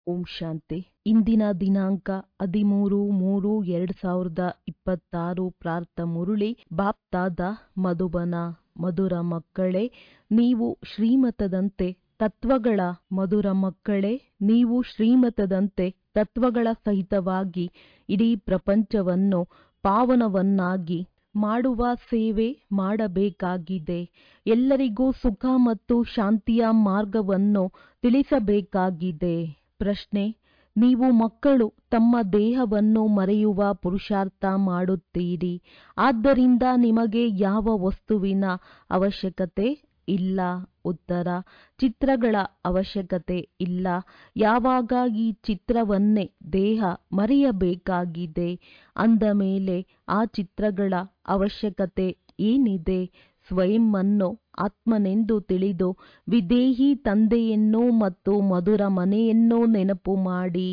ಓಂ ಶಾಂತಿ ಇಂದಿನ ದಿನಾಂಕ ಹದಿಮೂರು ಮೂರು ಎರಡು ಸಾವಿರದ ಇಪ್ಪತ್ತಾರು ಪ್ರಾರ್ಥ ಮುರುಳಿ ಬಾಪ್ತಾದ ಮಧುಬನ ಮಧುರ ಮಕ್ಕಳೇ ನೀವು ಶ್ರೀಮತದಂತೆ ತತ್ವಗಳ ಮಧುರ ಮಕ್ಕಳೇ ನೀವು ಶ್ರೀಮತದಂತೆ ತತ್ವಗಳ ಸಹಿತವಾಗಿ ಇಡೀ ಪ್ರಪಂಚವನ್ನು ಪಾವನವನ್ನಾಗಿ ಮಾಡುವ ಸೇವೆ ಮಾಡಬೇಕಾಗಿದೆ ಎಲ್ಲರಿಗೂ ಸುಖ ಮತ್ತು ಶಾಂತಿಯ ಮಾರ್ಗವನ್ನು ತಿಳಿಸಬೇಕಾಗಿದೆ ಪ್ರಶ್ನೆ ನೀವು ಮಕ್ಕಳು ತಮ್ಮ ದೇಹವನ್ನು ಮರೆಯುವ ಪುರುಷಾರ್ಥ ಮಾಡುತ್ತೀರಿ ಆದ್ದರಿಂದ ನಿಮಗೆ ಯಾವ ವಸ್ತುವಿನ ಅವಶ್ಯಕತೆ ಇಲ್ಲ ಉತ್ತರ ಚಿತ್ರಗಳ ಅವಶ್ಯಕತೆ ಇಲ್ಲ ಯಾವಾಗ ಈ ಚಿತ್ರವನ್ನೇ ದೇಹ ಮರೆಯಬೇಕಾಗಿದೆ ಅಂದ ಮೇಲೆ ಆ ಚಿತ್ರಗಳ ಅವಶ್ಯಕತೆ ಏನಿದೆ ಸ್ವಯಂವನ್ನು ಆತ್ಮನೆಂದು ತಿಳಿದು ವಿದೇಹಿ ತಂದೆಯನ್ನು ಮತ್ತು ಮಧುರ ಮನೆಯನ್ನು ನೆನಪು ಮಾಡಿ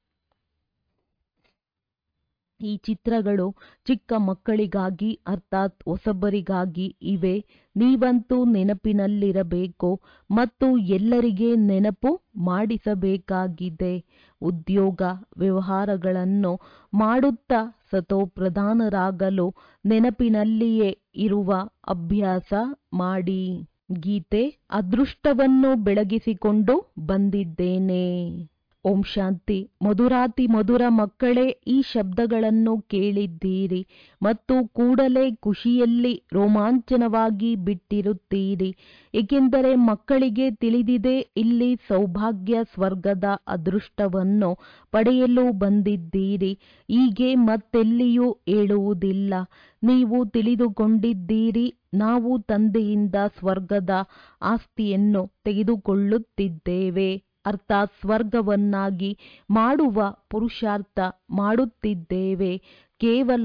ಈ ಚಿತ್ರಗಳು ಚಿಕ್ಕ ಮಕ್ಕಳಿಗಾಗಿ ಅರ್ಥಾತ್ ಹೊಸಬರಿಗಾಗಿ ಇವೆ ನೀವಂತೂ ನೆನಪಿನಲ್ಲಿರಬೇಕು ಮತ್ತು ಎಲ್ಲರಿಗೆ ನೆನಪು ಮಾಡಿಸಬೇಕಾಗಿದೆ ಉದ್ಯೋಗ ವ್ಯವಹಾರಗಳನ್ನು ಮಾಡುತ್ತಾ ಸತೋಪ್ರಧಾನರಾಗಲು ನೆನಪಿನಲ್ಲಿಯೇ ಇರುವ ಅಭ್ಯಾಸ ಮಾಡಿ ಗೀತೆ ಅದೃಷ್ಟವನ್ನು ಬೆಳಗಿಸಿಕೊಂಡು ಬಂದಿದ್ದೇನೆ ಓಂ ಶಾಂತಿ ಮಧುರಾತಿ ಮಧುರ ಮಕ್ಕಳೇ ಈ ಶಬ್ದಗಳನ್ನು ಕೇಳಿದ್ದೀರಿ ಮತ್ತು ಕೂಡಲೇ ಖುಷಿಯಲ್ಲಿ ರೋಮಾಂಚನವಾಗಿ ಬಿಟ್ಟಿರುತ್ತೀರಿ ಏಕೆಂದರೆ ಮಕ್ಕಳಿಗೆ ತಿಳಿದಿದೆ ಇಲ್ಲಿ ಸೌಭಾಗ್ಯ ಸ್ವರ್ಗದ ಅದೃಷ್ಟವನ್ನು ಪಡೆಯಲು ಬಂದಿದ್ದೀರಿ ಹೀಗೆ ಮತ್ತೆಲ್ಲಿಯೂ ಹೇಳುವುದಿಲ್ಲ ನೀವು ತಿಳಿದುಕೊಂಡಿದ್ದೀರಿ ನಾವು ತಂದೆಯಿಂದ ಸ್ವರ್ಗದ ಆಸ್ತಿಯನ್ನು ತೆಗೆದುಕೊಳ್ಳುತ್ತಿದ್ದೇವೆ ಅರ್ಥಾತ್ ಸ್ವರ್ಗವನ್ನಾಗಿ ಮಾಡುವ ಪುರುಷಾರ್ಥ ಮಾಡುತ್ತಿದ್ದೇವೆ ಕೇವಲ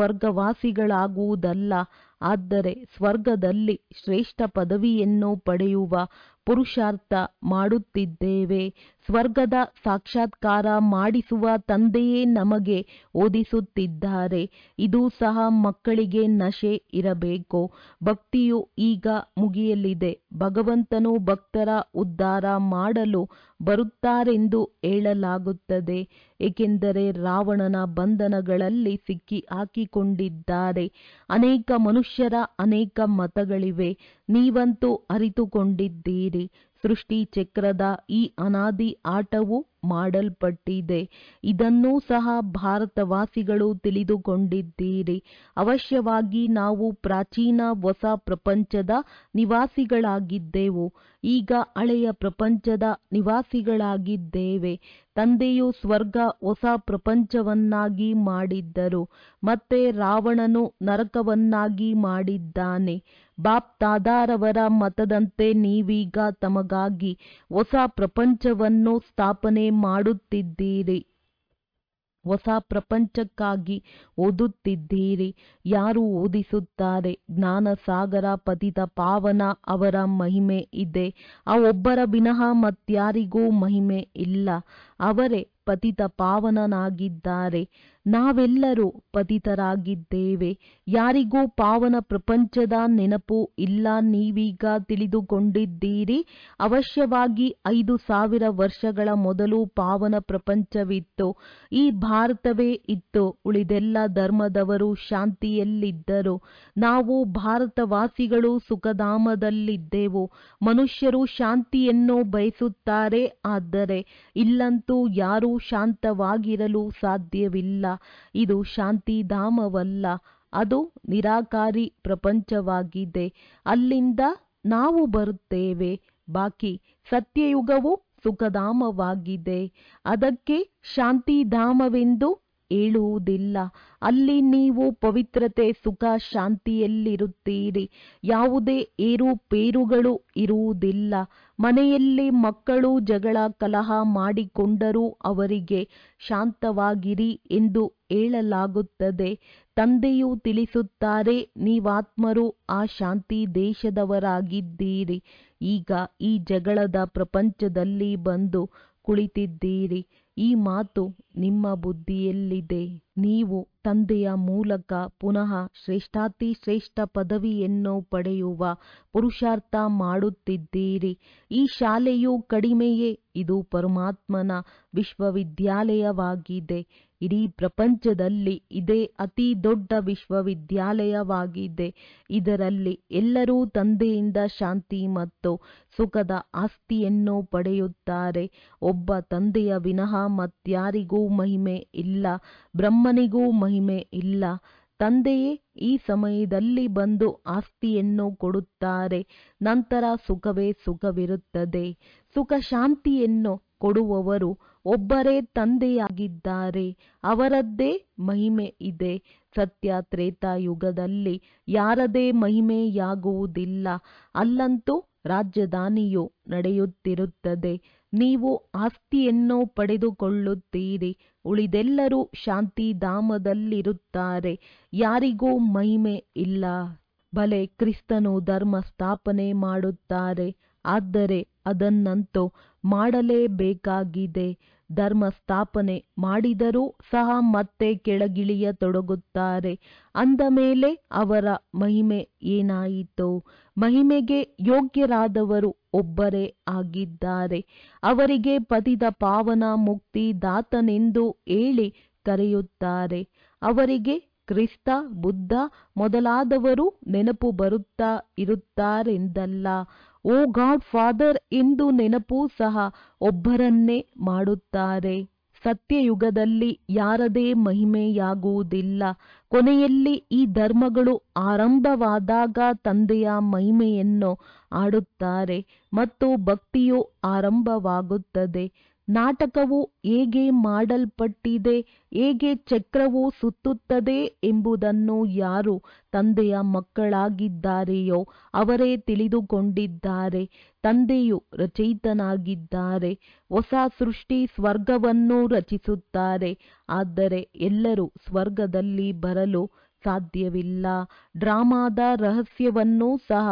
ಸ್ವರ್ಗವಾಸಿಗಳಾಗುವುದಲ್ಲ ಆದರೆ ಸ್ವರ್ಗದಲ್ಲಿ ಶ್ರೇಷ್ಠ ಪದವಿಯನ್ನು ಪಡೆಯುವ ಪುರುಷಾರ್ಥ ಮಾಡುತ್ತಿದ್ದೇವೆ ಸ್ವರ್ಗದ ಸಾಕ್ಷಾತ್ಕಾರ ಮಾಡಿಸುವ ತಂದೆಯೇ ನಮಗೆ ಓದಿಸುತ್ತಿದ್ದಾರೆ ಇದು ಸಹ ಮಕ್ಕಳಿಗೆ ನಶೆ ಇರಬೇಕು ಭಕ್ತಿಯು ಈಗ ಮುಗಿಯಲಿದೆ ಭಗವಂತನು ಭಕ್ತರ ಉದ್ಧಾರ ಮಾಡಲು ಬರುತ್ತಾರೆಂದು ಹೇಳಲಾಗುತ್ತದೆ ಏಕೆಂದರೆ ರಾವಣನ ಬಂಧನಗಳಲ್ಲಿ ಸಿಕ್ಕಿ ಹಾಕಿಕೊಂಡಿದ್ದಾರೆ ಅನೇಕ ಮನುಷ್ಯರ ಅನೇಕ ಮತಗಳಿವೆ ನೀವಂತೂ ಅರಿತುಕೊಂಡಿದ್ದೀರಿ ಸೃಷ್ಟಿ ಚಕ್ರದ ಈ ಅನಾದಿ ಆಟವು ಮಾಡಲ್ಪಟ್ಟಿದೆ ಇದನ್ನೂ ಸಹ ಭಾರತವಾಸಿಗಳು ತಿಳಿದುಕೊಂಡಿದ್ದೀರಿ ಅವಶ್ಯವಾಗಿ ನಾವು ಪ್ರಾಚೀನ ಹೊಸ ಪ್ರಪಂಚದ ನಿವಾಸಿಗಳಾಗಿದ್ದೆವು ಈಗ ಹಳೆಯ ಪ್ರಪಂಚದ ನಿವಾಸಿಗಳಾಗಿದ್ದೇವೆ ತಂದೆಯು ಸ್ವರ್ಗ ಹೊಸ ಪ್ರಪಂಚವನ್ನಾಗಿ ಮಾಡಿದ್ದರು ಮತ್ತೆ ರಾವಣನು ನರಕವನ್ನಾಗಿ ಮಾಡಿದ್ದಾನೆ ಬಾಪ್ ತಾದಾರವರ ಮತದಂತೆ ನೀವೀಗ ತಮಗಾಗಿ ಹೊಸ ಪ್ರಪಂಚವನ್ನು ಸ್ಥಾಪನೆ ಮಾಡುತ್ತಿದ್ದೀರಿ ಹೊಸ ಪ್ರಪಂಚಕ್ಕಾಗಿ ಓದುತ್ತಿದ್ದೀರಿ ಯಾರು ಓದಿಸುತ್ತಾರೆ ಜ್ಞಾನ ಸಾಗರ ಪತಿತ ಪಾವನ ಅವರ ಮಹಿಮೆ ಇದೆ ಆ ಒಬ್ಬರ ವಿನಃ ಮತ್ಯಾರಿಗೂ ಮಹಿಮೆ ಇಲ್ಲ ಅವರೇ ಪತಿತ ಪಾವನನಾಗಿದ್ದಾರೆ ನಾವೆಲ್ಲರೂ ಪತಿತರಾಗಿದ್ದೇವೆ ಯಾರಿಗೂ ಪಾವನ ಪ್ರಪಂಚದ ನೆನಪು ಇಲ್ಲ ನೀವೀಗ ತಿಳಿದುಕೊಂಡಿದ್ದೀರಿ ಅವಶ್ಯವಾಗಿ ಐದು ಸಾವಿರ ವರ್ಷಗಳ ಮೊದಲು ಪಾವನ ಪ್ರಪಂಚವಿತ್ತು ಈ ಭಾರತವೇ ಇತ್ತು ಉಳಿದೆಲ್ಲ ಧರ್ಮದವರು ಶಾಂತಿಯಲ್ಲಿದ್ದರು ನಾವು ಭಾರತವಾಸಿಗಳು ಸುಖಧಾಮದಲ್ಲಿದ್ದೆವು ಮನುಷ್ಯರು ಶಾಂತಿಯನ್ನು ಬಯಸುತ್ತಾರೆ ಆದರೆ ಇಲ್ಲಂತೂ ಯಾರೂ ಶಾಂತವಾಗಿರಲು ಸಾಧ್ಯವಿಲ್ಲ ಇದು ಶಾಂತಿಧಾಮವಲ್ಲ ಅದು ನಿರಾಕಾರಿ ಪ್ರಪಂಚವಾಗಿದೆ ಅಲ್ಲಿಂದ ನಾವು ಬರುತ್ತೇವೆ ಬಾಕಿ ಸತ್ಯಯುಗವು ಸುಖಧಾಮವಾಗಿದೆ ಅದಕ್ಕೆ ಶಾಂತಿಧಾಮವೆಂದು ಹೇಳುವುದಿಲ್ಲ ಅಲ್ಲಿ ನೀವು ಪವಿತ್ರತೆ ಸುಖ ಶಾಂತಿಯಲ್ಲಿರುತ್ತೀರಿ ಯಾವುದೇ ಏರುಪೇರುಗಳು ಇರುವುದಿಲ್ಲ ಮನೆಯಲ್ಲಿ ಮಕ್ಕಳು ಜಗಳ ಕಲಹ ಮಾಡಿಕೊಂಡರೂ ಅವರಿಗೆ ಶಾಂತವಾಗಿರಿ ಎಂದು ಹೇಳಲಾಗುತ್ತದೆ ತಂದೆಯು ತಿಳಿಸುತ್ತಾರೆ ನೀವಾತ್ಮರು ಆ ಶಾಂತಿ ದೇಶದವರಾಗಿದ್ದೀರಿ ಈಗ ಈ ಜಗಳದ ಪ್ರಪಂಚದಲ್ಲಿ ಬಂದು ಕುಳಿತಿದ್ದೀರಿ ಈ ಮಾತು ನಿಮ್ಮ ಬುದ್ಧಿಯಲ್ಲಿದೆ ನೀವು ತಂದೆಯ ಮೂಲಕ ಪುನಃ ಶ್ರೇಷ್ಠಾತಿ ಶ್ರೇಷ್ಠ ಪದವಿಯನ್ನು ಪಡೆಯುವ ಪುರುಷಾರ್ಥ ಮಾಡುತ್ತಿದ್ದೀರಿ ಈ ಶಾಲೆಯು ಕಡಿಮೆಯೇ ಇದು ಪರಮಾತ್ಮನ ವಿಶ್ವವಿದ್ಯಾಲಯವಾಗಿದೆ ಇಡೀ ಪ್ರಪಂಚದಲ್ಲಿ ಇದೇ ಅತಿ ದೊಡ್ಡ ವಿಶ್ವವಿದ್ಯಾಲಯವಾಗಿದೆ ಇದರಲ್ಲಿ ಎಲ್ಲರೂ ತಂದೆಯಿಂದ ಶಾಂತಿ ಮತ್ತು ಸುಖದ ಆಸ್ತಿಯನ್ನು ಪಡೆಯುತ್ತಾರೆ ಒಬ್ಬ ತಂದೆಯ ವಿನಃ ಮತ್ಯಾರಿಗೂ ಮಹಿಮೆ ಇಲ್ಲ ಬ್ರಹ್ಮನಿಗೂ ಮಹಿಮೆ ಇಲ್ಲ ತಂದೆಯೇ ಈ ಸಮಯದಲ್ಲಿ ಬಂದು ಆಸ್ತಿಯನ್ನು ಕೊಡುತ್ತಾರೆ ನಂತರ ಸುಖವೇ ಸುಖವಿರುತ್ತದೆ ಸುಖ ಶಾಂತಿಯನ್ನು ಕೊಡುವವರು ಒಬ್ಬರೇ ತಂದೆಯಾಗಿದ್ದಾರೆ ಅವರದ್ದೇ ಮಹಿಮೆ ಇದೆ ಸತ್ಯ ತ್ರೇತಾಯುಗದಲ್ಲಿ ಯಾರದೇ ಮಹಿಮೆಯಾಗುವುದಿಲ್ಲ ಅಲ್ಲಂತೂ ರಾಜಧಾನಿಯು ನಡೆಯುತ್ತಿರುತ್ತದೆ ನೀವು ಆಸ್ತಿಯನ್ನು ಪಡೆದುಕೊಳ್ಳುತ್ತೀರಿ ಉಳಿದೆಲ್ಲರೂ ಶಾಂತಿಧಾಮದಲ್ಲಿರುತ್ತಾರೆ ಯಾರಿಗೂ ಮಹಿಮೆ ಇಲ್ಲ ಭಲೆ ಕ್ರಿಸ್ತನು ಧರ್ಮ ಸ್ಥಾಪನೆ ಮಾಡುತ್ತಾರೆ ಆದರೆ ಅದನ್ನಂತೂ ಮಾಡಲೇಬೇಕಾಗಿದೆ ಧರ್ಮ ಸ್ಥಾಪನೆ ಮಾಡಿದರೂ ಸಹ ಮತ್ತೆ ಕೆಳಗಿಳಿಯತೊಡಗುತ್ತಾರೆ ಅಂದ ಮೇಲೆ ಅವರ ಮಹಿಮೆ ಏನಾಯಿತು ಮಹಿಮೆಗೆ ಯೋಗ್ಯರಾದವರು ಒಬ್ಬರೇ ಆಗಿದ್ದಾರೆ ಅವರಿಗೆ ಪತಿತ ಪಾವನ ಮುಕ್ತಿ ದಾತನೆಂದು ಹೇಳಿ ಕರೆಯುತ್ತಾರೆ ಅವರಿಗೆ ಕ್ರಿಸ್ತ ಬುದ್ಧ ಮೊದಲಾದವರು ನೆನಪು ಬರುತ್ತಾ ಇರುತ್ತಾರೆಂದಲ್ಲ ಓ ಗಾಡ್ ಫಾದರ್ ಎಂದು ನೆನಪು ಸಹ ಒಬ್ಬರನ್ನೇ ಮಾಡುತ್ತಾರೆ ಸತ್ಯಯುಗದಲ್ಲಿ ಯಾರದೇ ಮಹಿಮೆಯಾಗುವುದಿಲ್ಲ ಕೊನೆಯಲ್ಲಿ ಈ ಧರ್ಮಗಳು ಆರಂಭವಾದಾಗ ತಂದೆಯ ಮಹಿಮೆಯನ್ನು ಆಡುತ್ತಾರೆ ಮತ್ತು ಭಕ್ತಿಯು ಆರಂಭವಾಗುತ್ತದೆ ನಾಟಕವು ಹೇಗೆ ಮಾಡಲ್ಪಟ್ಟಿದೆ ಹೇಗೆ ಚಕ್ರವು ಸುತ್ತುತ್ತದೆ ಎಂಬುದನ್ನು ಯಾರು ತಂದೆಯ ಮಕ್ಕಳಾಗಿದ್ದಾರೆಯೋ ಅವರೇ ತಿಳಿದುಕೊಂಡಿದ್ದಾರೆ ತಂದೆಯು ರಚಯಿತನಾಗಿದ್ದಾರೆ ಹೊಸ ಸೃಷ್ಟಿ ಸ್ವರ್ಗವನ್ನು ರಚಿಸುತ್ತಾರೆ ಆದರೆ ಎಲ್ಲರೂ ಸ್ವರ್ಗದಲ್ಲಿ ಬರಲು ಸಾಧ್ಯವಿಲ್ಲ ಡ್ರಾಮಾದ ರಹಸ್ಯವನ್ನು ಸಹ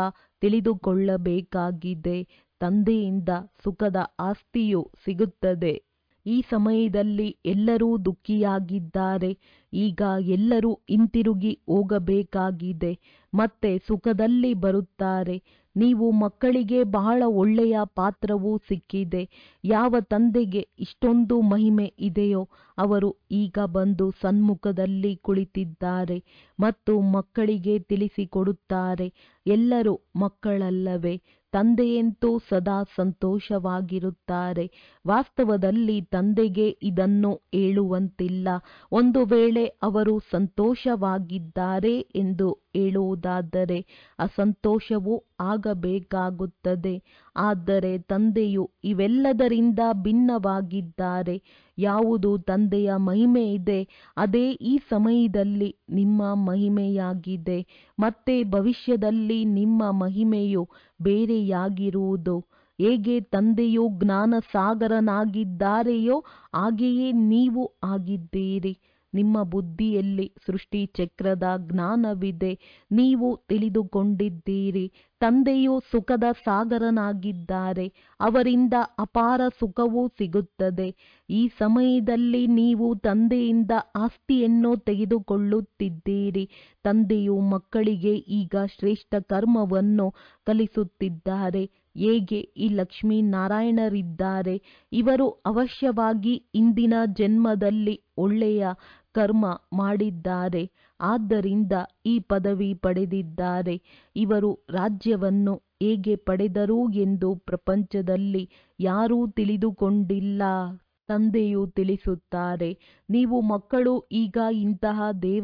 ತಿಳಿದುಕೊಳ್ಳಬೇಕಾಗಿದೆ ತಂದೆಯಿಂದ ಸುಖದ ಆಸ್ತಿಯು ಸಿಗುತ್ತದೆ ಈ ಸಮಯದಲ್ಲಿ ಎಲ್ಲರೂ ದುಃಖಿಯಾಗಿದ್ದಾರೆ ಈಗ ಎಲ್ಲರೂ ಹಿಂತಿರುಗಿ ಹೋಗಬೇಕಾಗಿದೆ ಮತ್ತೆ ಸುಖದಲ್ಲಿ ಬರುತ್ತಾರೆ ನೀವು ಮಕ್ಕಳಿಗೆ ಬಹಳ ಒಳ್ಳೆಯ ಪಾತ್ರವು ಸಿಕ್ಕಿದೆ ಯಾವ ತಂದೆಗೆ ಇಷ್ಟೊಂದು ಮಹಿಮೆ ಇದೆಯೋ ಅವರು ಈಗ ಬಂದು ಸನ್ಮುಖದಲ್ಲಿ ಕುಳಿತಿದ್ದಾರೆ ಮತ್ತು ಮಕ್ಕಳಿಗೆ ತಿಳಿಸಿಕೊಡುತ್ತಾರೆ ಎಲ್ಲರೂ ಮಕ್ಕಳಲ್ಲವೇ ತಂದೆಯಂತೂ ಸದಾ ಸಂತೋಷವಾಗಿರುತ್ತಾರೆ ವಾಸ್ತವದಲ್ಲಿ ತಂದೆಗೆ ಇದನ್ನು ಹೇಳುವಂತಿಲ್ಲ ಒಂದು ವೇಳೆ ಅವರು ಸಂತೋಷವಾಗಿದ್ದಾರೆ ಎಂದು ಹೇಳುವುದಾದರೆ ಅಸಂತೋಷವು ಆಗಬೇಕಾಗುತ್ತದೆ ಆದರೆ ತಂದೆಯು ಇವೆಲ್ಲದರಿಂದ ಭಿನ್ನವಾಗಿದ್ದಾರೆ ಯಾವುದು ತಂದೆಯ ಮಹಿಮೆ ಇದೆ ಅದೇ ಈ ಸಮಯದಲ್ಲಿ ನಿಮ್ಮ ಮಹಿಮೆಯಾಗಿದೆ ಮತ್ತೆ ಭವಿಷ್ಯದಲ್ಲಿ ನಿಮ್ಮ ಮಹಿಮೆಯು ಬೇರೆಯಾಗಿರುವುದು ಹೇಗೆ ತಂದೆಯು ಜ್ಞಾನ ಸಾಗರನಾಗಿದ್ದಾರೆಯೋ ಹಾಗೆಯೇ ನೀವು ಆಗಿದ್ದೀರಿ ನಿಮ್ಮ ಬುದ್ಧಿಯಲ್ಲಿ ಸೃಷ್ಟಿ ಚಕ್ರದ ಜ್ಞಾನವಿದೆ ನೀವು ತಿಳಿದುಕೊಂಡಿದ್ದೀರಿ ತಂದೆಯು ಸುಖದ ಸಾಗರನಾಗಿದ್ದಾರೆ ಅವರಿಂದ ಅಪಾರ ಸುಖವೂ ಸಿಗುತ್ತದೆ ಈ ಸಮಯದಲ್ಲಿ ನೀವು ತಂದೆಯಿಂದ ಆಸ್ತಿಯನ್ನು ತೆಗೆದುಕೊಳ್ಳುತ್ತಿದ್ದೀರಿ ತಂದೆಯು ಮಕ್ಕಳಿಗೆ ಈಗ ಶ್ರೇಷ್ಠ ಕರ್ಮವನ್ನು ಕಲಿಸುತ್ತಿದ್ದಾರೆ ಹೇಗೆ ಈ ಲಕ್ಷ್ಮೀನಾರಾಯಣರಿದ್ದಾರೆ ಇವರು ಅವಶ್ಯವಾಗಿ ಇಂದಿನ ಜನ್ಮದಲ್ಲಿ ಒಳ್ಳೆಯ ಕರ್ಮ ಮಾಡಿದ್ದಾರೆ ಆದ್ದರಿಂದ ಈ ಪದವಿ ಪಡೆದಿದ್ದಾರೆ ಇವರು ರಾಜ್ಯವನ್ನು ಹೇಗೆ ಪಡೆದರು ಎಂದು ಪ್ರಪಂಚದಲ್ಲಿ ಯಾರೂ ತಿಳಿದುಕೊಂಡಿಲ್ಲ ತಂದೆಯು ತಿಳಿಸುತ್ತಾರೆ ನೀವು ಮಕ್ಕಳು ಈಗ ಇಂತಹ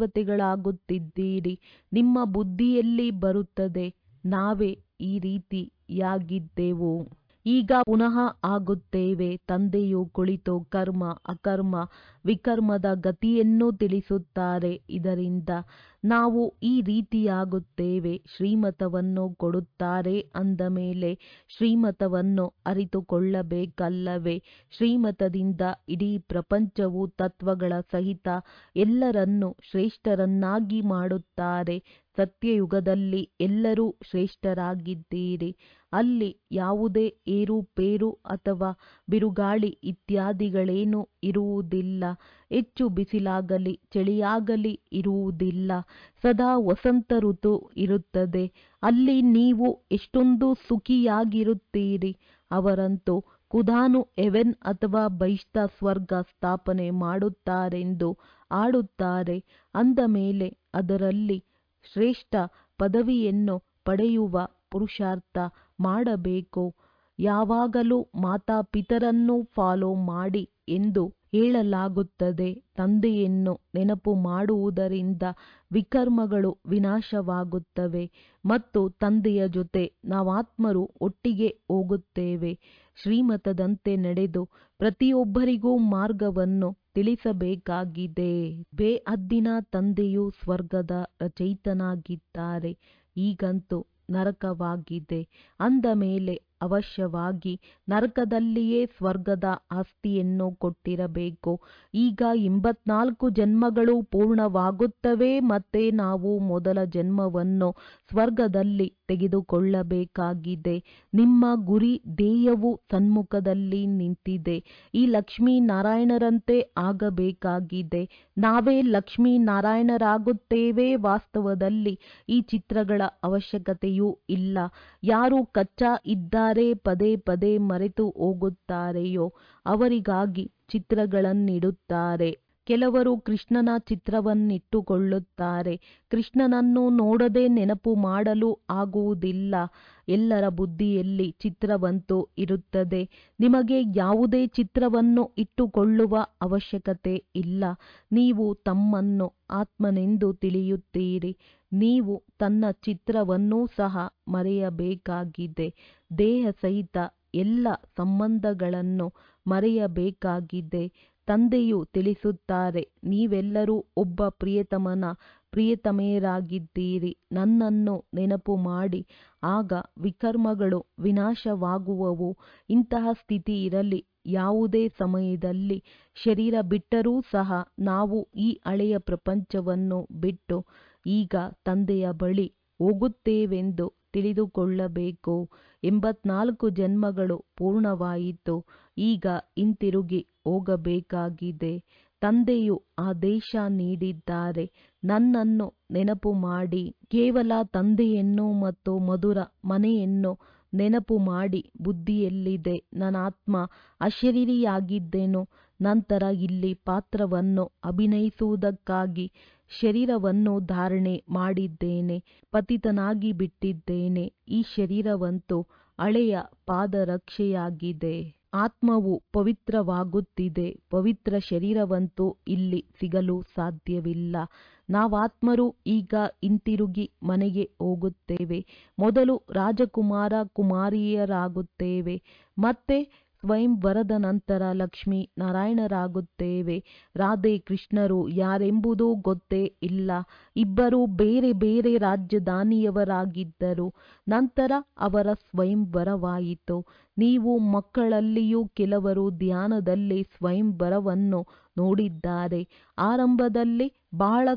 ದೇವತೆಗಳಾಗುತ್ತಿದ್ದೀರಿ ನಿಮ್ಮ ಬುದ್ಧಿಯಲ್ಲಿ ಬರುತ್ತದೆ ನಾವೇ ಈ ರೀತಿಯಾಗಿದ್ದೆವು ಈಗ ಪುನಃ ಆಗುತ್ತೇವೆ ತಂದೆಯು ಕುಳಿತು ಕರ್ಮ ಅಕರ್ಮ ವಿಕರ್ಮದ ಗತಿಯನ್ನು ತಿಳಿಸುತ್ತಾರೆ ಇದರಿಂದ ನಾವು ಈ ರೀತಿಯಾಗುತ್ತೇವೆ ಶ್ರೀಮತವನ್ನು ಕೊಡುತ್ತಾರೆ ಅಂದ ಮೇಲೆ ಶ್ರೀಮತವನ್ನು ಅರಿತುಕೊಳ್ಳಬೇಕಲ್ಲವೇ ಶ್ರೀಮತದಿಂದ ಇಡೀ ಪ್ರಪಂಚವು ತತ್ವಗಳ ಸಹಿತ ಎಲ್ಲರನ್ನೂ ಶ್ರೇಷ್ಠರನ್ನಾಗಿ ಮಾಡುತ್ತಾರೆ ಸತ್ಯಯುಗದಲ್ಲಿ ಎಲ್ಲರೂ ಶ್ರೇಷ್ಠರಾಗಿದ್ದೀರಿ ಅಲ್ಲಿ ಯಾವುದೇ ಏರುಪೇರು ಅಥವಾ ಬಿರುಗಾಳಿ ಇತ್ಯಾದಿಗಳೇನೂ ಇರುವುದಿಲ್ಲ ಹೆಚ್ಚು ಬಿಸಿಲಾಗಲಿ ಚಳಿಯಾಗಲಿ ಇರುವುದಿಲ್ಲ ಸದಾ ವಸಂತ ಋತು ಇರುತ್ತದೆ ಅಲ್ಲಿ ನೀವು ಎಷ್ಟೊಂದು ಸುಖಿಯಾಗಿರುತ್ತೀರಿ ಅವರಂತೂ ಖುದಾನು ಹೆವೆನ್ ಅಥವಾ ಬಹಿಷ್ಠ ಸ್ವರ್ಗ ಸ್ಥಾಪನೆ ಮಾಡುತ್ತಾರೆಂದು ಆಡುತ್ತಾರೆ ಅಂದ ಮೇಲೆ ಅದರಲ್ಲಿ ಶ್ರೇಷ್ಠ ಪದವಿಯನ್ನು ಪಡೆಯುವ ಪುರುಷಾರ್ಥ ಮಾಡಬೇಕು ಯಾವಾಗಲೂ ಮಾತಾಪಿತರನ್ನು ಫಾಲೋ ಮಾಡಿ ಎಂದು ಹೇಳಲಾಗುತ್ತದೆ ತಂದೆಯನ್ನು ನೆನಪು ಮಾಡುವುದರಿಂದ ವಿಕರ್ಮಗಳು ವಿನಾಶವಾಗುತ್ತವೆ ಮತ್ತು ತಂದೆಯ ಜೊತೆ ನಾವಾತ್ಮರು ಒಟ್ಟಿಗೆ ಹೋಗುತ್ತೇವೆ ಶ್ರೀಮತದಂತೆ ನಡೆದು ಪ್ರತಿಯೊಬ್ಬರಿಗೂ ಮಾರ್ಗವನ್ನು ತಿಳಿಸಬೇಕಾಗಿದೆ ಬೇಅದ್ದಿನ ತಂದೆಯು ಸ್ವರ್ಗದ ರಚಯಿತನಾಗಿದ್ದಾರೆ ಈಗಂತೂ ನರಕವಾಗಿದೆ ಅಂದ ಮೇಲೆ ಅವಶ್ಯವಾಗಿ ನರಕದಲ್ಲಿಯೇ ಸ್ವರ್ಗದ ಆಸ್ತಿಯನ್ನು ಕೊಟ್ಟಿರಬೇಕು ಈಗ ಎಂಬತ್ನಾಲ್ಕು ಜನ್ಮಗಳು ಪೂರ್ಣವಾಗುತ್ತವೆ ಮತ್ತೆ ನಾವು ಮೊದಲ ಜನ್ಮವನ್ನು ಸ್ವರ್ಗದಲ್ಲಿ ತೆಗೆದುಕೊಳ್ಳಬೇಕಾಗಿದೆ ನಿಮ್ಮ ಗುರಿ ಧ್ಯೇಯವು ಸನ್ಮುಖದಲ್ಲಿ ನಿಂತಿದೆ ಈ ಲಕ್ಷ್ಮೀ ನಾರಾಯಣರಂತೆ ಆಗಬೇಕಾಗಿದೆ ನಾವೇ ಲಕ್ಷ್ಮೀ ನಾರಾಯಣರಾಗುತ್ತೇವೆ ವಾಸ್ತವದಲ್ಲಿ ಈ ಚಿತ್ರಗಳ ಅವಶ್ಯಕತೆಯೂ ಇಲ್ಲ ಯಾರು ಕಚ್ಚಾ ಇದ್ದಾರೆ ಪದೇ ಪದೇ ಮರೆತು ಹೋಗುತ್ತಾರೆಯೋ ಅವರಿಗಾಗಿ ಚಿತ್ರಗಳನ್ನಿಡುತ್ತಾರೆ ಕೆಲವರು ಕೃಷ್ಣನ ಚಿತ್ರವನ್ನಿಟ್ಟುಕೊಳ್ಳುತ್ತಾರೆ ಕೃಷ್ಣನನ್ನು ನೋಡದೆ ನೆನಪು ಮಾಡಲು ಆಗುವುದಿಲ್ಲ ಎಲ್ಲರ ಬುದ್ಧಿಯಲ್ಲಿ ಚಿತ್ರವಂತೂ ಇರುತ್ತದೆ ನಿಮಗೆ ಯಾವುದೇ ಚಿತ್ರವನ್ನು ಇಟ್ಟುಕೊಳ್ಳುವ ಅವಶ್ಯಕತೆ ಇಲ್ಲ ನೀವು ತಮ್ಮನ್ನು ಆತ್ಮನೆಂದು ತಿಳಿಯುತ್ತೀರಿ ನೀವು ತನ್ನ ಚಿತ್ರವನ್ನೂ ಸಹ ಮರೆಯಬೇಕಾಗಿದೆ ದೇಹ ಸಹಿತ ಎಲ್ಲ ಸಂಬಂಧಗಳನ್ನು ಮರೆಯಬೇಕಾಗಿದೆ ತಂದೆಯು ತಿಳಿಸುತ್ತಾರೆ ನೀವೆಲ್ಲರೂ ಒಬ್ಬ ಪ್ರಿಯತಮನ ಪ್ರಿಯತಮೆಯರಾಗಿದ್ದೀರಿ ನನ್ನನ್ನು ನೆನಪು ಮಾಡಿ ಆಗ ವಿಕರ್ಮಗಳು ವಿನಾಶವಾಗುವವು ಇಂತಹ ಸ್ಥಿತಿ ಇರಲಿ ಯಾವುದೇ ಸಮಯದಲ್ಲಿ ಶರೀರ ಬಿಟ್ಟರೂ ಸಹ ನಾವು ಈ ಹಳೆಯ ಪ್ರಪಂಚವನ್ನು ಬಿಟ್ಟು ಈಗ ತಂದೆಯ ಬಳಿ ಹೋಗುತ್ತೇವೆಂದು ತಿಳಿದುಕೊಳ್ಳಬೇಕು ಎಂಬತ್ನಾಲ್ಕು ಜನ್ಮಗಳು ಪೂರ್ಣವಾಯಿತು ಈಗ ಹಿಂತಿರುಗಿ ಹೋಗಬೇಕಾಗಿದೆ ತಂದೆಯು ಆದೇಶ ನೀಡಿದ್ದಾರೆ ನನ್ನನ್ನು ನೆನಪು ಮಾಡಿ ಕೇವಲ ತಂದೆಯನ್ನು ಮತ್ತು ಮಧುರ ಮನೆಯನ್ನು ನೆನಪು ಮಾಡಿ ಬುದ್ಧಿಯಲ್ಲಿದೆ ನನ್ನಾತ್ಮ ಅಶರೀರಿಯಾಗಿದ್ದೆನು ನಂತರ ಇಲ್ಲಿ ಪಾತ್ರವನ್ನು ಅಭಿನಯಿಸುವುದಕ್ಕಾಗಿ ಶರೀರವನ್ನು ಧಾರಣೆ ಮಾಡಿದ್ದೇನೆ ಪತಿತನಾಗಿ ಬಿಟ್ಟಿದ್ದೇನೆ ಈ ಶರೀರವಂತೂ ಹಳೆಯ ಪಾದರಕ್ಷೆಯಾಗಿದೆ ಆತ್ಮವು ಪವಿತ್ರವಾಗುತ್ತಿದೆ ಪವಿತ್ರ ಶರೀರವಂತೂ ಇಲ್ಲಿ ಸಿಗಲು ಸಾಧ್ಯವಿಲ್ಲ ನಾವಾತ್ಮರು ಈಗ ಹಿಂತಿರುಗಿ ಮನೆಗೆ ಹೋಗುತ್ತೇವೆ ಮೊದಲು ರಾಜಕುಮಾರ ಕುಮಾರಿಯರಾಗುತ್ತೇವೆ ಮತ್ತೆ ಸ್ವಯಂವರದ ನಂತರ ಲಕ್ಷ್ಮೀ ನಾರಾಯಣರಾಗುತ್ತೇವೆ ರಾಧೆ ಕೃಷ್ಣರು ಯಾರೆಂಬುದು ಗೊತ್ತೇ ಇಲ್ಲ ಇಬ್ಬರು ಬೇರೆ ಬೇರೆ ರಾಜಧಾನಿಯವರಾಗಿದ್ದರು ನಂತರ ಅವರ ಸ್ವಯಂವರವಾಯಿತು ನೀವು ಮಕ್ಕಳಲ್ಲಿಯೂ ಕೆಲವರು ಧ್ಯಾನದಲ್ಲಿ ಸ್ವಯಂವರವನ್ನು ನೋಡಿದ್ದಾರೆ ಆರಂಭದಲ್ಲಿ ಬಹಳ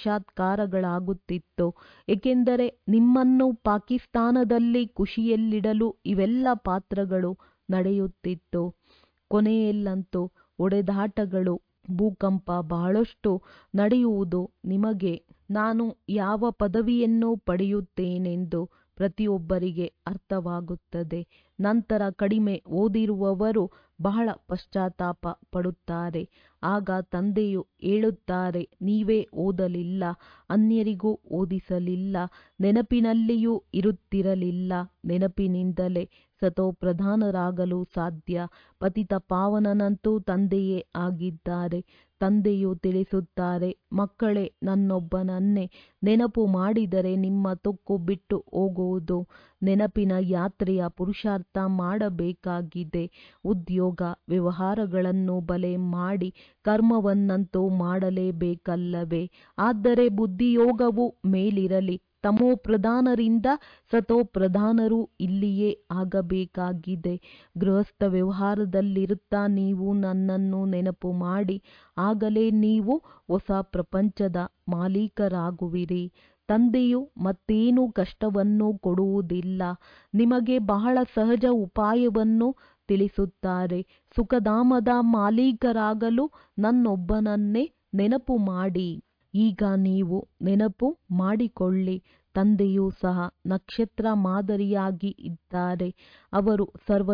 ಸಾಕ್ಷಾತ್ಕಾರಗಳಾಗುತ್ತಿತ್ತು ಏಕೆಂದರೆ ನಿಮ್ಮನ್ನು ಪಾಕಿಸ್ತಾನದಲ್ಲಿ ಖುಷಿಯಲ್ಲಿಡಲು ಇವೆಲ್ಲ ಪಾತ್ರಗಳು ನಡೆಯುತ್ತಿತ್ತು ಕೊನೆಯಲ್ಲಂತೂ ಹೊಡೆದಾಟಗಳು ಭೂಕಂಪ ಬಹಳಷ್ಟು ನಡೆಯುವುದು ನಿಮಗೆ ನಾನು ಯಾವ ಪದವಿಯನ್ನು ಪಡೆಯುತ್ತೇನೆಂದು ಪ್ರತಿಯೊಬ್ಬರಿಗೆ ಅರ್ಥವಾಗುತ್ತದೆ ನಂತರ ಕಡಿಮೆ ಓದಿರುವವರು ಬಹಳ ಪಶ್ಚಾತ್ತಾಪ ಪಡುತ್ತಾರೆ ಆಗ ತಂದೆಯು ಹೇಳುತ್ತಾರೆ ನೀವೇ ಓದಲಿಲ್ಲ ಅನ್ಯರಿಗೂ ಓದಿಸಲಿಲ್ಲ ನೆನಪಿನಲ್ಲಿಯೂ ಇರುತ್ತಿರಲಿಲ್ಲ ನೆನಪಿನಿಂದಲೇ ಸತೋಪ್ರಧಾನರಾಗಲು ಸಾಧ್ಯ ಪತಿತ ಪಾವನನಂತೂ ತಂದೆಯೇ ಆಗಿದ್ದಾರೆ ತಂದೆಯು ತಿಳಿಸುತ್ತಾರೆ ಮಕ್ಕಳೇ ನನ್ನೊಬ್ಬನನ್ನೇ ನೆನಪು ಮಾಡಿದರೆ ನಿಮ್ಮ ತೊಕ್ಕು ಬಿಟ್ಟು ಹೋಗುವುದು ನೆನಪಿನ ಯಾತ್ರೆಯ ಪುರುಷಾರ್ಥ ಮಾಡಬೇಕಾಗಿದೆ ಉದ್ಯೋಗ ವ್ಯವಹಾರಗಳನ್ನು ಬಲೆ ಮಾಡಿ ಕರ್ಮವನ್ನಂತೂ ಮಾಡಲೇಬೇಕಲ್ಲವೇ ಆದರೆ ಬುದ್ಧಿಯೋಗವು ಮೇಲಿರಲಿ ತಮೋ ಪ್ರಧಾನರಿಂದ ಸತೋ ಪ್ರಧಾನರು ಇಲ್ಲಿಯೇ ಆಗಬೇಕಾಗಿದೆ ಗೃಹಸ್ಥ ವ್ಯವಹಾರದಲ್ಲಿರುತ್ತಾ ನೀವು ನನ್ನನ್ನು ನೆನಪು ಮಾಡಿ ಆಗಲೇ ನೀವು ಹೊಸ ಪ್ರಪಂಚದ ಮಾಲೀಕರಾಗುವಿರಿ ತಂದೆಯು ಮತ್ತೇನು ಕಷ್ಟವನ್ನು ಕೊಡುವುದಿಲ್ಲ ನಿಮಗೆ ಬಹಳ ಸಹಜ ಉಪಾಯವನ್ನು ತಿಳಿಸುತ್ತಾರೆ ಸುಖಧಾಮದ ಮಾಲೀಕರಾಗಲು ನನ್ನೊಬ್ಬನನ್ನೇ ನೆನಪು ಮಾಡಿ ಈಗ ನೀವು ನೆನಪು ಮಾಡಿಕೊಳ್ಳಿ ತಂದೆಯೂ ಸಹ ನಕ್ಷತ್ರ ಮಾದರಿಯಾಗಿ ಇದ್ದಾರೆ ಅವರು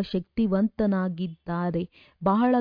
ಸರ್ವಶಕ್ತಿವಂತನಾಗಿದ್ದಾರೆ ಬಹಳ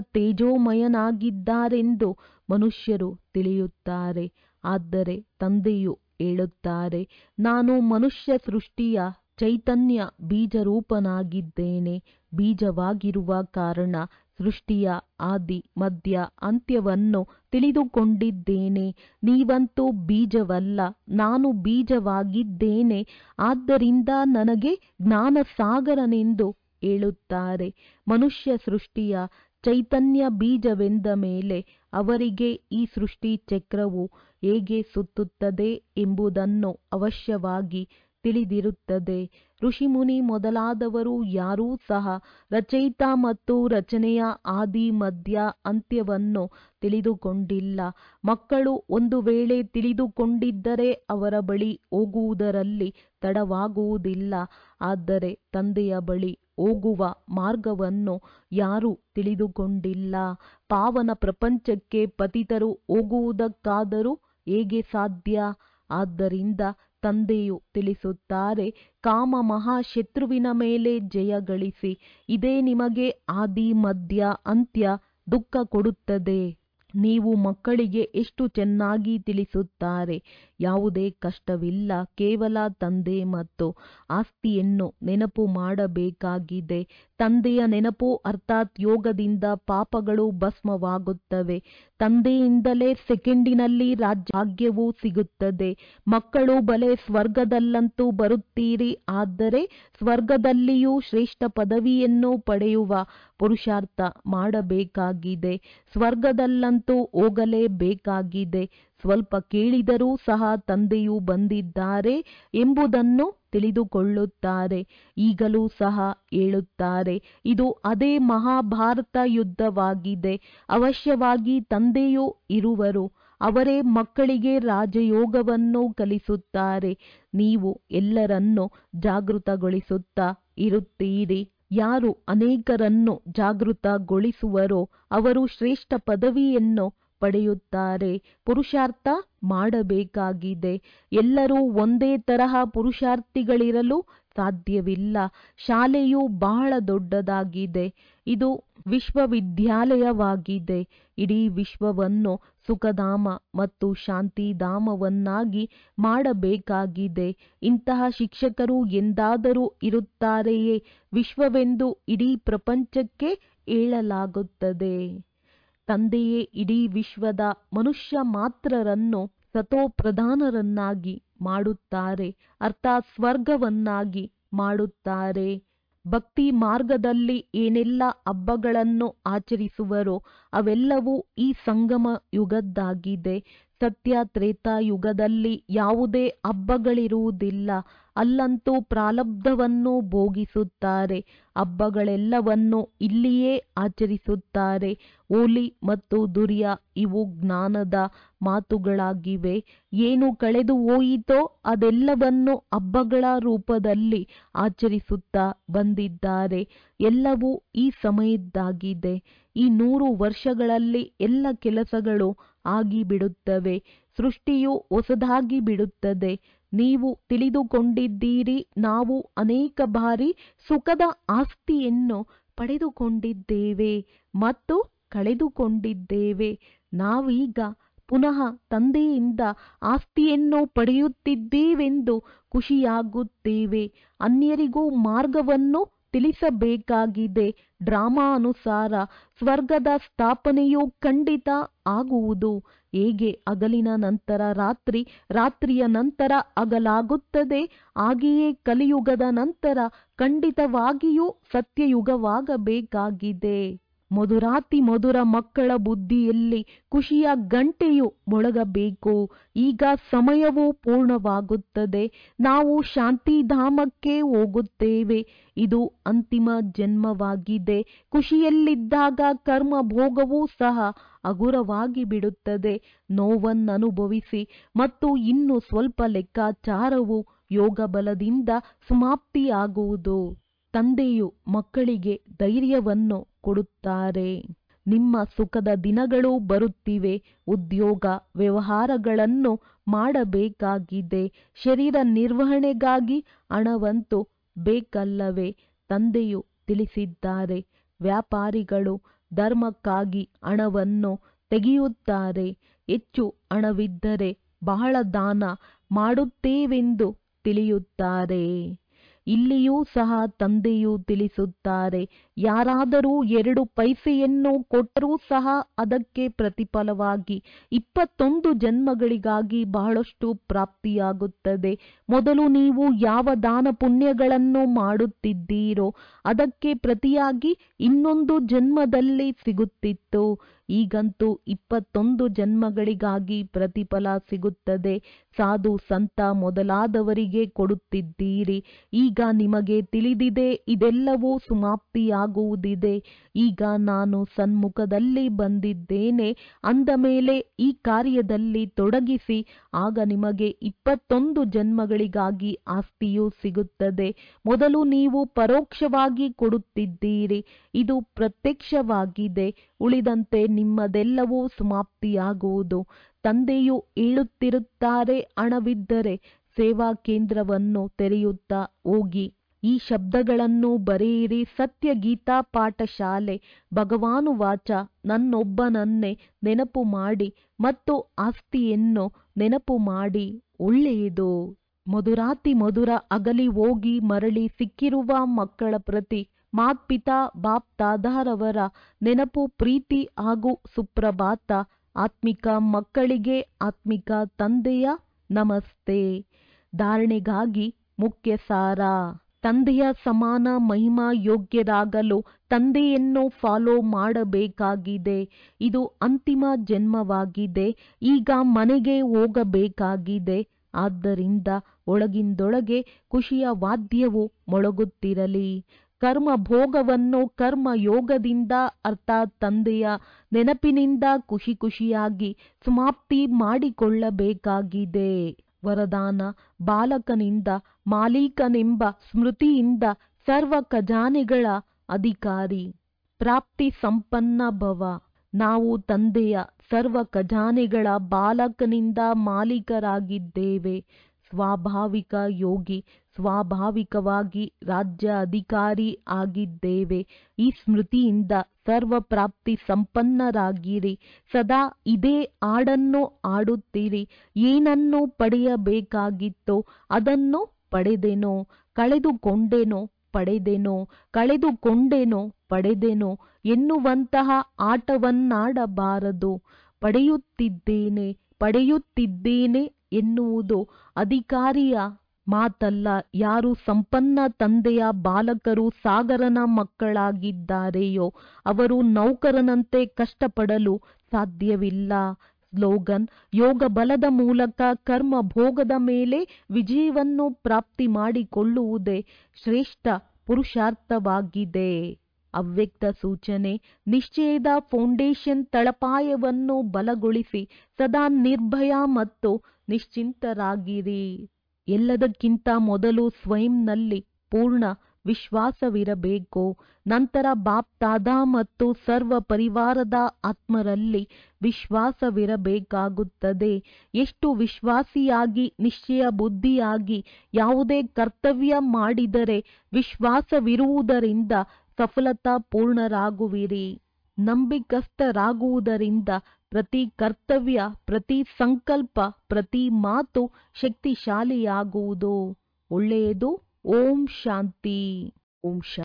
ತೇಜೋಮಯನಾಗಿದ್ದಾರೆಂದು ಮನುಷ್ಯರು ತಿಳಿಯುತ್ತಾರೆ ಆದರೆ ತಂದೆಯು ಹೇಳುತ್ತಾರೆ ನಾನು ಮನುಷ್ಯ ಸೃಷ್ಟಿಯ ಚೈತನ್ಯ ಬೀಜರೂಪನಾಗಿದ್ದೇನೆ ಬೀಜವಾಗಿರುವ ಕಾರಣ ಸೃಷ್ಟಿಯ ಆದಿ ಮಧ್ಯ ಅಂತ್ಯವನ್ನು ತಿಳಿದುಕೊಂಡಿದ್ದೇನೆ ನೀವಂತೂ ಬೀಜವಲ್ಲ ನಾನು ಬೀಜವಾಗಿದ್ದೇನೆ ಆದ್ದರಿಂದ ನನಗೆ ಜ್ಞಾನಸಾಗರನೆಂದು ಹೇಳುತ್ತಾರೆ ಮನುಷ್ಯ ಸೃಷ್ಟಿಯ ಚೈತನ್ಯ ಬೀಜವೆಂದ ಮೇಲೆ ಅವರಿಗೆ ಈ ಸೃಷ್ಟಿ ಚಕ್ರವು ಹೇಗೆ ಸುತ್ತುತ್ತದೆ ಎಂಬುದನ್ನು ಅವಶ್ಯವಾಗಿ ತಿಳಿದಿರುತ್ತದೆ ಋಷಿಮುನಿ ಮೊದಲಾದವರು ಯಾರೂ ಸಹ ರಚಯಿತ ಮತ್ತು ರಚನೆಯ ಆದಿ ಮಧ್ಯ ಅಂತ್ಯವನ್ನು ತಿಳಿದುಕೊಂಡಿಲ್ಲ ಮಕ್ಕಳು ಒಂದು ವೇಳೆ ತಿಳಿದುಕೊಂಡಿದ್ದರೆ ಅವರ ಬಳಿ ಹೋಗುವುದರಲ್ಲಿ ತಡವಾಗುವುದಿಲ್ಲ ಆದರೆ ತಂದೆಯ ಬಳಿ ಹೋಗುವ ಮಾರ್ಗವನ್ನು ಯಾರೂ ತಿಳಿದುಕೊಂಡಿಲ್ಲ ಪಾವನ ಪ್ರಪಂಚಕ್ಕೆ ಪತಿತರು ಹೋಗುವುದಕ್ಕಾದರೂ ಹೇಗೆ ಸಾಧ್ಯ ಆದ್ದರಿಂದ ತಂದೆಯು ತಿಳಿಸುತ್ತಾರೆ ಕಾಮ ಮಹಾಶತ್ರುವಿನ ಮೇಲೆ ಜಯ ಗಳಿಸಿ ಇದೇ ನಿಮಗೆ ಆದಿ ಮಧ್ಯ ಅಂತ್ಯ ದುಃಖ ಕೊಡುತ್ತದೆ ನೀವು ಮಕ್ಕಳಿಗೆ ಎಷ್ಟು ಚೆನ್ನಾಗಿ ತಿಳಿಸುತ್ತಾರೆ ಯಾವುದೇ ಕಷ್ಟವಿಲ್ಲ ಕೇವಲ ತಂದೆ ಮತ್ತು ಆಸ್ತಿಯನ್ನು ನೆನಪು ಮಾಡಬೇಕಾಗಿದೆ ತಂದೆಯ ನೆನಪು ಅರ್ಥಾತ್ ಯೋಗದಿಂದ ಪಾಪಗಳು ಭಸ್ಮವಾಗುತ್ತವೆ ತಂದೆಯಿಂದಲೇ ಸೆಕೆಂಡಿನಲ್ಲಿ ರಾಜ್ಯವು ಸಿಗುತ್ತದೆ ಮಕ್ಕಳು ಬಲೆ ಸ್ವರ್ಗದಲ್ಲಂತೂ ಬರುತ್ತೀರಿ ಆದರೆ ಸ್ವರ್ಗದಲ್ಲಿಯೂ ಶ್ರೇಷ್ಠ ಪದವಿಯನ್ನು ಪಡೆಯುವ ಪುರುಷಾರ್ಥ ಮಾಡಬೇಕಾಗಿದೆ ಸ್ವರ್ಗದಲ್ಲಂತೂ ಹೋಗಲೇಬೇಕಾಗಿದೆ ಸ್ವಲ್ಪ ಕೇಳಿದರೂ ಸಹ ತಂದೆಯು ಬಂದಿದ್ದಾರೆ ಎಂಬುದನ್ನು ತಿಳಿದುಕೊಳ್ಳುತ್ತಾರೆ ಈಗಲೂ ಸಹ ಹೇಳುತ್ತಾರೆ ಇದು ಅದೇ ಮಹಾಭಾರತ ಯುದ್ಧವಾಗಿದೆ ಅವಶ್ಯವಾಗಿ ತಂದೆಯೂ ಇರುವರು ಅವರೇ ಮಕ್ಕಳಿಗೆ ರಾಜಯೋಗವನ್ನು ಕಲಿಸುತ್ತಾರೆ ನೀವು ಎಲ್ಲರನ್ನೂ ಜಾಗೃತಗೊಳಿಸುತ್ತಾ ಇರುತ್ತೀರಿ ಯಾರು ಅನೇಕರನ್ನು ಜಾಗೃತಗೊಳಿಸುವರೋ ಅವರು ಶ್ರೇಷ್ಠ ಪದವಿಯನ್ನು ಪಡೆಯುತ್ತಾರೆ ಪುರುಷಾರ್ಥ ಮಾಡಬೇಕಾಗಿದೆ ಎಲ್ಲರೂ ಒಂದೇ ತರಹ ಪುರುಷಾರ್ಥಿಗಳಿರಲು ಸಾಧ್ಯವಿಲ್ಲ ಶಾಲೆಯು ಬಹಳ ದೊಡ್ಡದಾಗಿದೆ ಇದು ವಿಶ್ವವಿದ್ಯಾಲಯವಾಗಿದೆ ಇಡೀ ವಿಶ್ವವನ್ನು ಸುಖಧಾಮ ಮತ್ತು ಶಾಂತಿಧಾಮವನ್ನಾಗಿ ಮಾಡಬೇಕಾಗಿದೆ ಇಂತಹ ಶಿಕ್ಷಕರು ಎಂದಾದರೂ ಇರುತ್ತಾರೆಯೇ ವಿಶ್ವವೆಂದು ಇಡೀ ಪ್ರಪಂಚಕ್ಕೆ ಹೇಳಲಾಗುತ್ತದೆ ತಂದೆಯೇ ಇಡೀ ವಿಶ್ವದ ಮನುಷ್ಯ ಮಾತ್ರರನ್ನು ಸತೋಪ್ರಧಾನರನ್ನಾಗಿ ಮಾಡುತ್ತಾರೆ ಅರ್ಥಾತ್ ಸ್ವರ್ಗವನ್ನಾಗಿ ಮಾಡುತ್ತಾರೆ ಭಕ್ತಿ ಮಾರ್ಗದಲ್ಲಿ ಏನೆಲ್ಲ ಹಬ್ಬಗಳನ್ನು ಆಚರಿಸುವರೋ ಅವೆಲ್ಲವೂ ಈ ಸಂಗಮ ಯುಗದ್ದಾಗಿದೆ ಸತ್ಯ ತ್ರೇತಾ ಯುಗದಲ್ಲಿ ಯಾವುದೇ ಹಬ್ಬಗಳಿರುವುದಿಲ್ಲ ಅಲ್ಲಂತೂ ಪ್ರಾರಬ್ಧವನ್ನು ಭೋಗಿಸುತ್ತಾರೆ ಹಬ್ಬಗಳೆಲ್ಲವನ್ನು ಇಲ್ಲಿಯೇ ಆಚರಿಸುತ್ತಾರೆ ಹೋಲಿ ಮತ್ತು ದುರ್ಯ ಇವು ಜ್ಞಾನದ ಮಾತುಗಳಾಗಿವೆ ಏನು ಕಳೆದು ಹೋಯಿತೋ ಅದೆಲ್ಲವನ್ನು ಹಬ್ಬಗಳ ರೂಪದಲ್ಲಿ ಆಚರಿಸುತ್ತಾ ಬಂದಿದ್ದಾರೆ ಎಲ್ಲವೂ ಈ ಸಮಯದ್ದಾಗಿದೆ ಈ ನೂರು ವರ್ಷಗಳಲ್ಲಿ ಎಲ್ಲ ಕೆಲಸಗಳು ಆಗಿಬಿಡುತ್ತವೆ ಸೃಷ್ಟಿಯು ಹೊಸದಾಗಿ ಬಿಡುತ್ತದೆ ನೀವು ತಿಳಿದುಕೊಂಡಿದ್ದೀರಿ ನಾವು ಅನೇಕ ಬಾರಿ ಸುಖದ ಆಸ್ತಿಯನ್ನು ಪಡೆದುಕೊಂಡಿದ್ದೇವೆ ಮತ್ತು ಕಳೆದುಕೊಂಡಿದ್ದೇವೆ ನಾವೀಗ ಪುನಃ ತಂದೆಯಿಂದ ಆಸ್ತಿಯನ್ನು ಪಡೆಯುತ್ತಿದ್ದೇವೆಂದು ಖುಷಿಯಾಗುತ್ತೇವೆ ಅನ್ಯರಿಗೂ ಮಾರ್ಗವನ್ನು ತಿಳಿಸಬೇಕಾಗಿದೆ ಡ್ರಾಮಾ ಅನುಸಾರ ಸ್ವರ್ಗದ ಸ್ಥಾಪನೆಯು ಖಂಡಿತ ಆಗುವುದು ಹೇಗೆ ಹಗಲಿನ ನಂತರ ರಾತ್ರಿ ರಾತ್ರಿಯ ನಂತರ ಹಗಲಾಗುತ್ತದೆ ಹಾಗೆಯೇ ಕಲಿಯುಗದ ನಂತರ ಖಂಡಿತವಾಗಿಯೂ ಸತ್ಯಯುಗವಾಗಬೇಕಾಗಿದೆ ಮಧುರಾತಿ ಮಧುರ ಮಕ್ಕಳ ಬುದ್ಧಿಯಲ್ಲಿ ಖುಷಿಯ ಗಂಟೆಯು ಮೊಳಗಬೇಕು ಈಗ ಸಮಯವು ಪೂರ್ಣವಾಗುತ್ತದೆ ನಾವು ಶಾಂತಿಧಾಮಕ್ಕೆ ಹೋಗುತ್ತೇವೆ ಇದು ಅಂತಿಮ ಜನ್ಮವಾಗಿದೆ ಖುಷಿಯಲ್ಲಿದ್ದಾಗ ಕರ್ಮ ಭೋಗವೂ ಸಹ ಹಗುರವಾಗಿ ಬಿಡುತ್ತದೆ ನೋವನ್ನನುಭವಿಸಿ ಮತ್ತು ಇನ್ನು ಸ್ವಲ್ಪ ಲೆಕ್ಕಾಚಾರವು ಯೋಗ ಬಲದಿಂದ ಸಮಾಪ್ತಿಯಾಗುವುದು ತಂದೆಯು ಮಕ್ಕಳಿಗೆ ಧೈರ್ಯವನ್ನು ಕೊಡುತ್ತಾರೆ ನಿಮ್ಮ ಸುಖದ ದಿನಗಳು ಬರುತ್ತಿವೆ ಉದ್ಯೋಗ ವ್ಯವಹಾರಗಳನ್ನು ಮಾಡಬೇಕಾಗಿದೆ ಶರೀರ ನಿರ್ವಹಣೆಗಾಗಿ ಹಣವಂತೂ ಬೇಕಲ್ಲವೇ ತಂದೆಯು ತಿಳಿಸಿದ್ದಾರೆ ವ್ಯಾಪಾರಿಗಳು ಧರ್ಮಕ್ಕಾಗಿ ಹಣವನ್ನು ತೆಗೆಯುತ್ತಾರೆ ಹೆಚ್ಚು ಹಣವಿದ್ದರೆ ಬಹಳ ದಾನ ಮಾಡುತ್ತೇವೆಂದು ತಿಳಿಯುತ್ತಾರೆ ಇಲ್ಲಿಯೂ ಸಹ ತಂದೆಯು ತಿಳಿಸುತ್ತಾರೆ ಯಾರಾದರೂ ಎರಡು ಪೈಸೆಯನ್ನು ಕೊಟ್ಟರೂ ಸಹ ಅದಕ್ಕೆ ಪ್ರತಿಫಲವಾಗಿ ಇಪ್ಪತ್ತೊಂದು ಜನ್ಮಗಳಿಗಾಗಿ ಬಹಳಷ್ಟು ಪ್ರಾಪ್ತಿಯಾಗುತ್ತದೆ ಮೊದಲು ನೀವು ಯಾವ ದಾನ ಪುಣ್ಯಗಳನ್ನು ಮಾಡುತ್ತಿದ್ದೀರೋ ಅದಕ್ಕೆ ಪ್ರತಿಯಾಗಿ ಇನ್ನೊಂದು ಜನ್ಮದಲ್ಲಿ ಸಿಗುತ್ತಿತ್ತು ಈಗಂತೂ ಇಪ್ಪತ್ತೊಂದು ಜನ್ಮಗಳಿಗಾಗಿ ಪ್ರತಿಫಲ ಸಿಗುತ್ತದೆ ಸಾಧು ಸಂತ ಮೊದಲಾದವರಿಗೆ ಕೊಡುತ್ತಿದ್ದೀರಿ ಈಗ ನಿಮಗೆ ತಿಳಿದಿದೆ ಇದೆಲ್ಲವೂ ಸಮಾಪ್ತಿಯಾಗುವುದಿದೆ ಈಗ ನಾನು ಸನ್ಮುಖದಲ್ಲಿ ಬಂದಿದ್ದೇನೆ ಅಂದ ಮೇಲೆ ಈ ಕಾರ್ಯದಲ್ಲಿ ತೊಡಗಿಸಿ ಆಗ ನಿಮಗೆ ಇಪ್ಪತ್ತೊಂದು ಜನ್ಮಗಳಿಗಾಗಿ ಆಸ್ತಿಯು ಸಿಗುತ್ತದೆ ಮೊದಲು ನೀವು ಪರೋಕ್ಷವಾಗಿ ಕೊಡುತ್ತಿದ್ದೀರಿ ಇದು ಪ್ರತ್ಯಕ್ಷವಾಗಿದೆ ಉಳಿದಂತೆ ನಿಮ್ಮದೆಲ್ಲವೂ ಸಮಾಪ್ತಿಯಾಗುವುದು ತಂದೆಯು ಹೇಳುತ್ತಿರುತ್ತಾರೆ ಹಣವಿದ್ದರೆ ಸೇವಾ ಕೇಂದ್ರವನ್ನು ತೆರೆಯುತ್ತಾ ಹೋಗಿ ಈ ಶಬ್ದಗಳನ್ನು ಬರೆಯಿರಿ ಸತ್ಯ ಗೀತಾ ಪಾಠಶಾಲೆ ಭಗವಾನು ವಾಚ ನನ್ನೊಬ್ಬನನ್ನೇ ನೆನಪು ಮಾಡಿ ಮತ್ತು ಆಸ್ತಿಯನ್ನು ನೆನಪು ಮಾಡಿ ಒಳ್ಳೆಯದು ಮಧುರಾತಿ ಮಧುರ ಅಗಲಿ ಹೋಗಿ ಮರಳಿ ಸಿಕ್ಕಿರುವ ಮಕ್ಕಳ ಪ್ರತಿ ಮಾತ್ಪಿತಾ ಬಾಪ್ ದಾದಾರವರ ನೆನಪು ಪ್ರೀತಿ ಹಾಗೂ ಸುಪ್ರಭಾತ ಆತ್ಮಿಕ ಮಕ್ಕಳಿಗೆ ಆತ್ಮಿಕ ತಂದೆಯ ನಮಸ್ತೆ ಧಾರಣೆಗಾಗಿ ಮುಖ್ಯ ಸಾರ ತಂದೆಯ ಸಮಾನ ಮಹಿಮಾ ಯೋಗ್ಯರಾಗಲು ತಂದೆಯನ್ನು ಫಾಲೋ ಮಾಡಬೇಕಾಗಿದೆ ಇದು ಅಂತಿಮ ಜನ್ಮವಾಗಿದೆ ಈಗ ಮನೆಗೆ ಹೋಗಬೇಕಾಗಿದೆ ಆದ್ದರಿಂದ ಒಳಗಿಂದೊಳಗೆ ಖುಷಿಯ ವಾದ್ಯವು ಮೊಳಗುತ್ತಿರಲಿ ಕರ್ಮ ಭೋಗವನ್ನು ಕರ್ಮ ಯೋಗದಿಂದ ಅರ್ಥಾತ್ ತಂದೆಯ ನೆನಪಿನಿಂದ ಖುಷಿ ಖುಷಿಯಾಗಿ ಸಮಾಪ್ತಿ ಮಾಡಿಕೊಳ್ಳಬೇಕಾಗಿದೆ ವರದಾನ ಬಾಲಕನಿಂದ ಮಾಲೀಕನೆಂಬ ಸ್ಮೃತಿಯಿಂದ ಸರ್ವ ಖಜಾನೆಗಳ ಅಧಿಕಾರಿ ಪ್ರಾಪ್ತಿ ಸಂಪನ್ನ ಭವ ನಾವು ತಂದೆಯ ಸರ್ವ ಖಜಾನೆಗಳ ಬಾಲಕನಿಂದ ಮಾಲೀಕರಾಗಿದ್ದೇವೆ ಸ್ವಾಭಾವಿಕ ಯೋಗಿ ಸ್ವಾಭಾವಿಕವಾಗಿ ರಾಜ್ಯ ಅಧಿಕಾರಿ ಆಗಿದ್ದೇವೆ ಈ ಸ್ಮೃತಿಯಿಂದ ಸರ್ವ ಪ್ರಾಪ್ತಿ ಸಂಪನ್ನರಾಗಿರಿ ಸದಾ ಇದೇ ಹಾಡನ್ನು ಆಡುತ್ತೀರಿ ಏನನ್ನು ಪಡೆಯಬೇಕಾಗಿತ್ತೋ ಅದನ್ನು ಪಡೆದೆನೋ ಕಳೆದುಕೊಂಡೆನೋ ಪಡೆದೆನೋ ಕಳೆದುಕೊಂಡೆನೋ ಪಡೆದೆನೋ ಎನ್ನುವಂತಹ ಆಟವನ್ನಾಡಬಾರದು ಪಡೆಯುತ್ತಿದ್ದೇನೆ ಪಡೆಯುತ್ತಿದ್ದೇನೆ ಎನ್ನುವುದು ಅಧಿಕಾರಿಯ ಮಾತಲ್ಲ ಯಾರು ಸಂಪನ್ನ ತಂದೆಯ ಬಾಲಕರು ಸಾಗರನ ಮಕ್ಕಳಾಗಿದ್ದಾರೆಯೋ ಅವರು ನೌಕರನಂತೆ ಕಷ್ಟಪಡಲು ಸಾಧ್ಯವಿಲ್ಲ ಸ್ಲೋಗನ್ ಯೋಗ ಬಲದ ಮೂಲಕ ಕರ್ಮ ಭೋಗದ ಮೇಲೆ ವಿಜಯವನ್ನು ಪ್ರಾಪ್ತಿ ಮಾಡಿಕೊಳ್ಳುವುದೇ ಶ್ರೇಷ್ಠ ಪುರುಷಾರ್ಥವಾಗಿದೆ ಅವ್ಯಕ್ತ ಸೂಚನೆ ನಿಶ್ಚಯದ ಫೌಂಡೇಶನ್ ತಳಪಾಯವನ್ನು ಬಲಗೊಳಿಸಿ ಸದಾ ನಿರ್ಭಯ ಮತ್ತು ನಿಶ್ಚಿಂತರಾಗಿರಿ ಎಲ್ಲದಕ್ಕಿಂತ ಮೊದಲು ಸ್ವಯಂನಲ್ಲಿ ಪೂರ್ಣ ವಿಶ್ವಾಸವಿರಬೇಕು ನಂತರ ಬಾಪ್ ದಾದಾ ಮತ್ತು ಸರ್ವ ಪರಿವಾರದ ಆತ್ಮರಲ್ಲಿ ವಿಶ್ವಾಸವಿರಬೇಕಾಗುತ್ತದೆ ಎಷ್ಟು ವಿಶ್ವಾಸಿಯಾಗಿ ನಿಶ್ಚಯ ಬುದ್ಧಿಯಾಗಿ ಯಾವುದೇ ಕರ್ತವ್ಯ ಮಾಡಿದರೆ ವಿಶ್ವಾಸವಿರುವುದರಿಂದ ಸಫಲತಾ ಪೂರ್ಣರಾಗುವಿರಿ ನಂಬಿಕಸ್ಥರಾಗುವುದರಿಂದ ಪ್ರತಿ ಕರ್ತವ್ಯ ಪ್ರತಿ ಸಂಕಲ್ಪ ಪ್ರತಿ ಮಾತು ಶಕ್ತಿಶಾಲಿಯಾಗುವುದು ಒಳ್ಳೆಯದು ಓಂ ಶಾಂತಿ ಓಂ ಶಾಂತಿ